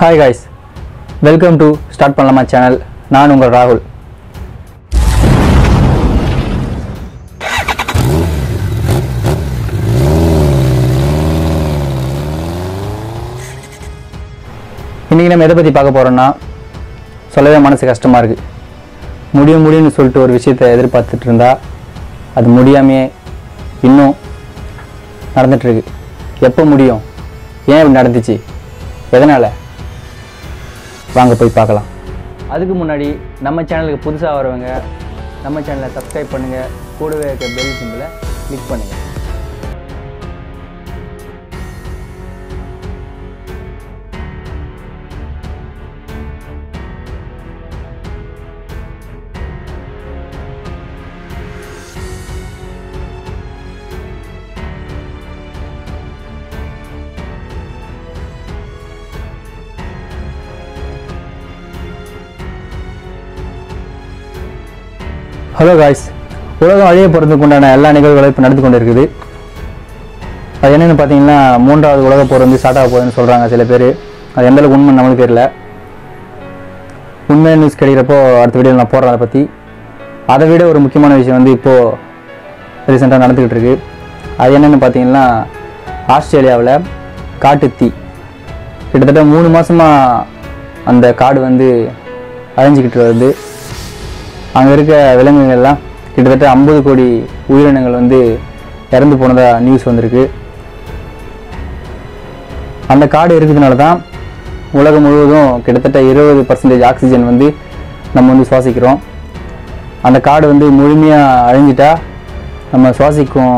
hi guys welcome to start பண்ணலாமா channel நான் உங்கள் ராகுல் இன்றைக்கி நம்ம எதை பற்றி பார்க்க போகிறோம்னா சொல்லவே மனசு கஷ்டமாக இருக்குது முடியும் முடியும்னு சொல்லிட்டு ஒரு விஷயத்தை எதிர்பார்த்துட்டு இருந்தா அது முடியாமையே இன்னும் நடந்துட்டுருக்கு எப்போ முடியும் ஏன் இப்படி நடந்துச்சு எதனால் வாங்க போய் பார்க்கலாம் அதுக்கு முன்னாடி நம்ம சேனலுக்கு புதுசாக வரவங்க நம்ம சேனலை சப்ஸ்கிரைப் பண்ணுங்கள் கூடவே இருக்க பெல் சிம்பிளை கிளிக் பண்ணுங்கள் ஹலோ காய்ஸ் உலகம் அழிய போகிறதுக்கு உண்டான எல்லா நிகழ்வுகளும் இப்போ நடந்து கொண்டு இருக்குது அது என்னென்னு பார்த்தீங்கன்னா மூன்றாவது உலக போர் வந்து ஸ்டார்ட் ஆக போகுதுன்னு சொல்கிறாங்க சில பேர் அது எந்த அளவுக்கு உண்மை நம்மளுக்கு தெரியல உண்மை நியூஸ் கிடைக்கிறப்போ அடுத்த வீடியோ நான் போடுறேன் அதை பற்றி அதை விட ஒரு முக்கியமான விஷயம் வந்து இப்போது ரீசெண்டாக நடந்துக்கிட்டு இருக்கு அது என்னென்னு பார்த்தீங்கன்னா ஆஸ்திரேலியாவில் காட்டுத்தீ கிட்டத்தட்ட மூணு மாதமாக அந்த காடு வந்து அழிஞ்சிக்கிட்டு வருது அங்கே இருக்க விலங்குகள்லாம் கிட்டத்தட்ட ஐம்பது கோடி உயிரினங்கள் வந்து இறந்து போனதா நியூஸ் வந்திருக்கு அந்த காடு இருக்கிறதுனால தான் உலகம் முழுவதும் கிட்டத்தட்ட இருபது பர்சன்டேஜ் ஆக்சிஜன் வந்து நம்ம வந்து சுவாசிக்கிறோம் அந்த காடு வந்து முழுமையாக அழிஞ்சிட்டா நம்ம சுவாசிக்கும்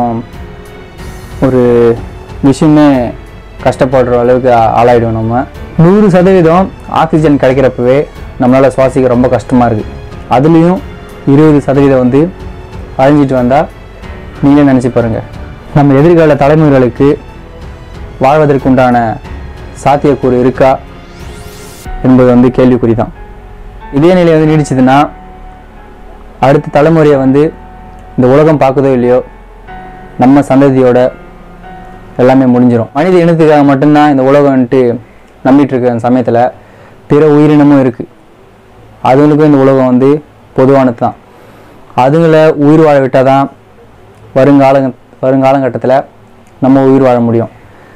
ஒரு விஷயமே கஷ்டப்படுற அளவுக்கு ஆ- ஆளாயிடுவோம் நம்ம நூறு சதவீதம் ஆக்சிஜன் கிடைக்கிறப்பவே நம்மளால் சுவாசிக்க ரொம்ப கஷ்டமாக இருக்குது அதுலேயும் இருபது சதவீதம் வந்து அழிஞ்சிட்டு வந்தால் நீங்களே நினச்சி பாருங்கள் நம்ம எதிர்கால தலைமுறைகளுக்கு வாழ்வதற்கு உண்டான சாத்தியக்கூறு இருக்கா என்பது வந்து கேள்விக்குறி தான் இதே நிலை வந்து நீடிச்சதுன்னா அடுத்த தலைமுறையை வந்து இந்த உலகம் பார்க்குதோ இல்லையோ நம்ம சந்ததியோட எல்லாமே முடிஞ்சிடும் மனித இனத்துக்காக மட்டும்தான் இந்த உலகம் வந்துட்டு நம்பிட்டு இருக்க அந்த சமயத்தில் பிற உயிரினமும் இருக்குது அதுங்களுக்கும் இந்த உலகம் வந்து பொதுவானது தான் அதுங்களை உயிர் வாழ விட்டால் தான் வருங்கால வருங்காலங்கட்டத்தில் நம்ம உயிர் வாழ முடியும்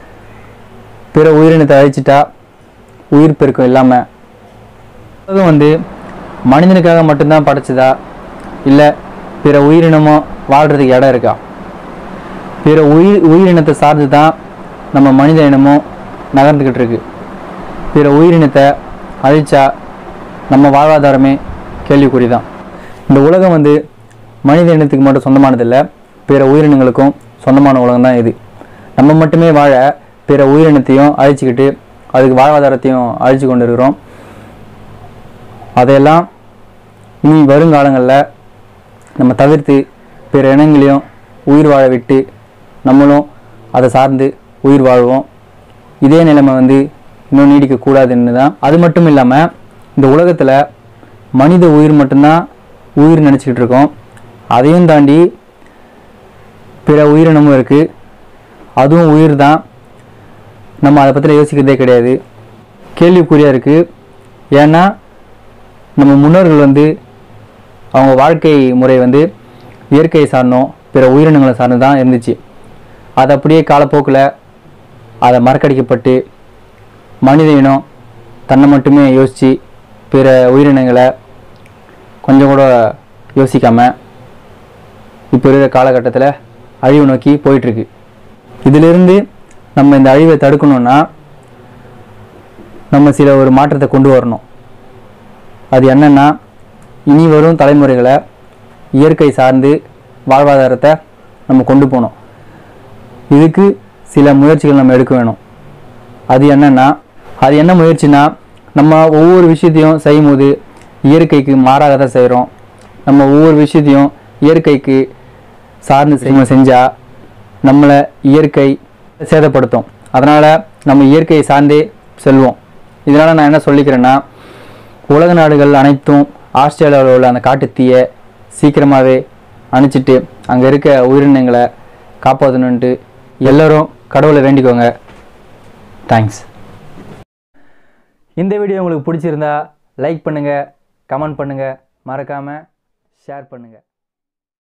பிற உயிரினத்தை அழிச்சிட்டா உயிர் பெருக்கம் இல்லாமல் உலகம் வந்து மனிதனுக்காக மட்டும்தான் படைச்சதா இல்லை பிற உயிரினமும் வாழ்கிறதுக்கு இடம் இருக்கா பிற உயிர் உயிரினத்தை சார்ந்து தான் நம்ம மனித இனமும் நகர்ந்துக்கிட்டு இருக்கு பிற உயிரினத்தை அழிச்சா நம்ம வாழ்வாதாரமே கேள்விக்குறி தான் இந்த உலகம் வந்து மனித இனத்துக்கு மட்டும் சொந்தமானதில்லை பிற உயிரினங்களுக்கும் சொந்தமான உலகம் தான் இது நம்ம மட்டுமே வாழ பிற உயிரினத்தையும் அழிச்சிக்கிட்டு அதுக்கு வாழ்வாதாரத்தையும் அழிச்சு கொண்டு இருக்கிறோம் அதையெல்லாம் இனி வருங்காலங்களில் நம்ம தவிர்த்து பிற இனங்களையும் உயிர் வாழ விட்டு நம்மளும் அதை சார்ந்து உயிர் வாழ்வோம் இதே நிலைமை வந்து இன்னும் நீடிக்கக்கூடாதுன்னு தான் அது மட்டும் இல்லாமல் இந்த உலகத்தில் மனித உயிர் மட்டும்தான் உயிர் நினச்சிக்கிட்டு இருக்கோம் அதையும் தாண்டி பிற உயிரினமும் இருக்குது அதுவும் உயிர் தான் நம்ம அதை பற்றி யோசிக்கிறதே கிடையாது கேள்விக்குறியாக இருக்குது ஏன்னா நம்ம முன்னோர்கள் வந்து அவங்க வாழ்க்கை முறை வந்து இயற்கையை சார்ந்தோம் பிற உயிரினங்களை சார்ந்து தான் இருந்துச்சு அது அப்படியே காலப்போக்கில் அதை மறக்கடிக்கப்பட்டு மனித இனம் தன்னை மட்டுமே யோசித்து பிற உயிரினங்களை கொஞ்சம் கூட யோசிக்காமல் இப்போ இருக்கிற காலகட்டத்தில் அழிவு நோக்கி போயிட்டுருக்கு இதிலிருந்து நம்ம இந்த அழிவை தடுக்கணும்னா நம்ம சில ஒரு மாற்றத்தை கொண்டு வரணும் அது என்னன்னா இனி வரும் தலைமுறைகளை இயற்கை சார்ந்து வாழ்வாதாரத்தை நம்ம கொண்டு போகணும் இதுக்கு சில முயற்சிகள் நம்ம எடுக்க வேணும் அது என்னன்னா அது என்ன முயற்சினா நம்ம ஒவ்வொரு விஷயத்தையும் செய்யும்போது இயற்கைக்கு மாறாக தான் செய்கிறோம் நம்ம ஒவ்வொரு விஷயத்தையும் இயற்கைக்கு சார்ந்து செய்ய செஞ்சால் நம்மளை இயற்கை சேதப்படுத்தும் அதனால் நம்ம இயற்கையை சார்ந்தே செல்வோம் இதனால் நான் என்ன சொல்லிக்கிறேன்னா உலக நாடுகள் அனைத்தும் ஆஸ்திரேலியாவில் உள்ள அந்த காட்டுத்தீயை சீக்கிரமாகவே அணைச்சிட்டு அங்கே இருக்க உயிரினங்களை காப்பாற்றணுன்ட்டு எல்லோரும் கடவுளை வேண்டிக்கோங்க தேங்க்ஸ் இந்த வீடியோ உங்களுக்கு பிடிச்சிருந்தா லைக் பண்ணுங்கள் கமெண்ட் பண்ணுங்கள் மறக்காமல் ஷேர் பண்ணுங்கள்